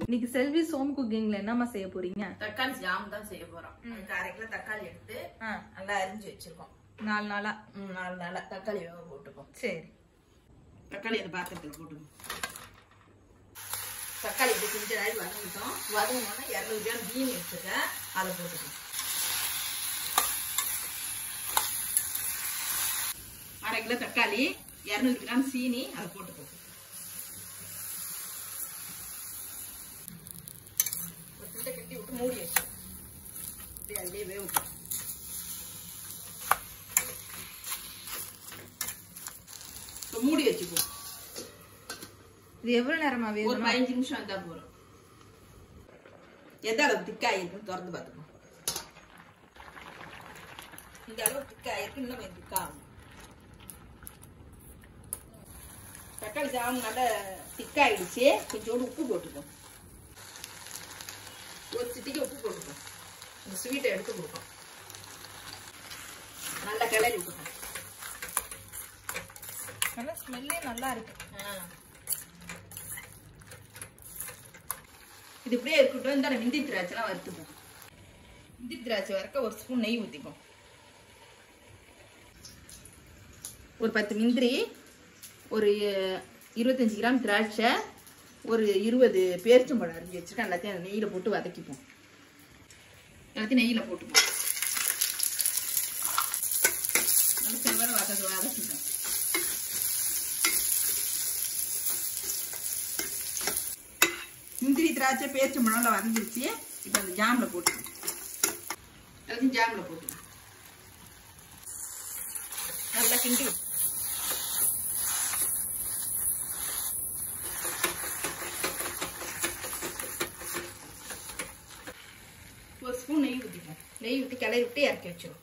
இன்னைக்கு செல்வி சோம் குக்கிங்ல என்னம்மா செய்ய போறீங்க தக்காளி ஜாம் தான் செய்ய போறோம் அதுக்கு அரை கிலோ தக்காளி எடுத்து ஆ, நல்லா அரிஞ்சு வச்சிருக்கோம் நாலு நாளா ம், நாலு நாளா தக்காளி வேக போட்டுப்போம் சரி தக்காளி அந்த பாத்திரத்தில் போட்டுப்போம் தக்காளி இப்படி கொஞ்ச நேரம் வதங்கிட்டோம் வதங்கினோன்னா இரநூறு கிராம் மீன் எடுத்துக்க அதை போட்டுக்கணும் அரை கிலோ தக்காளி இரநூறு கிராம் சீனி அதை போட்டுக்கணும் ஒரு துண்டை கட்டி விட்டு மூடி வச்சு அப்படியே அதிலே வேகட்டும் இப்போ மூடி வச்சுக்குவோம் இது எவ்வளவு நேரமா ஒரு வேகணும் பதினஞ்சு நிமிஷம் வந்தா போறோம் எந்த அளவு திக்கா இருக்குன்னு திறந்து பார்த்துக்கணும் இந்த அளவு திக்கா இருக்கு இன்னும் கொஞ்சம் திக்கா ஆகும் தக்காளி சாதம் நல்லா திக்காயிடுச்சு கொஞ்சோண்டு உப்பு போட்டுக்கோம் ஒரு சிட்டிக்கு உப்பு போட்டுக்கோம் இந்த ஸ்வீட்டை எடுத்து கொடுக்கும் நல்லா கிளறி விட்டுக்கோம் நல்லா ஸ்மெல்லே நல்லா இருக்கு இது இப்படியே இருக்கட்டும் இந்த முந்தி திராட்சைலாம் வறுத்துப்போம் முந்தி திராட்சை வறுக்க ஒரு ஸ்பூன் நெய் ஊற்றிப்போம் ஒரு பத்து முந்திரி ஒரு இருபத்தஞ்சி கிராம் திராட்சை ஒரு இருபது பேரிச்சம்பழம் அரிஞ்சு வச்சுருக்கேன் எல்லாத்தையும் அந்த நெய்யில் போட்டு வதக்கிப்போம் எல்லாத்தையும் நெய்யில் போட்டுப்போம் நல்லா செவ்வர வதக்க வதக்கிப்போம் முந்திரி திராட்சை பேரிச்சை மிளகால வதங்கிருச்சு இப்போ அந்த ஜாமில் போட்டுக்கணும் எல்லாத்தையும் ஜாமில் போட்டுக்கணும் நல்லா கிண்டி விட்டு. ஒரு ஸ்பூன் நெய் ஊற்றிக்கணும் நெய் ஊற்றி கிளறி விட்டு இறக்கி வச்சிடும்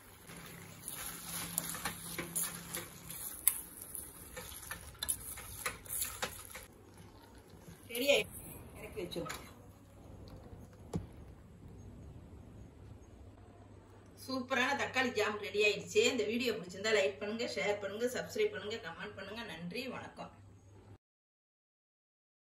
ரெடி ஆயிடுச்சு இறக்கி வச்சிடும் சூப்பரான தக்காளி ஜாம் ரெடி ஆயிடுச்சு இந்த வீடியோ பிடிச்சிருந்தா லைக் பண்ணுங்க ஷேர் பண்ணுங்க சப்ஸ்கிரைப் பண்ணுங்க கமெண்ட் பண்ணுங்க நன்றி வணக்கம்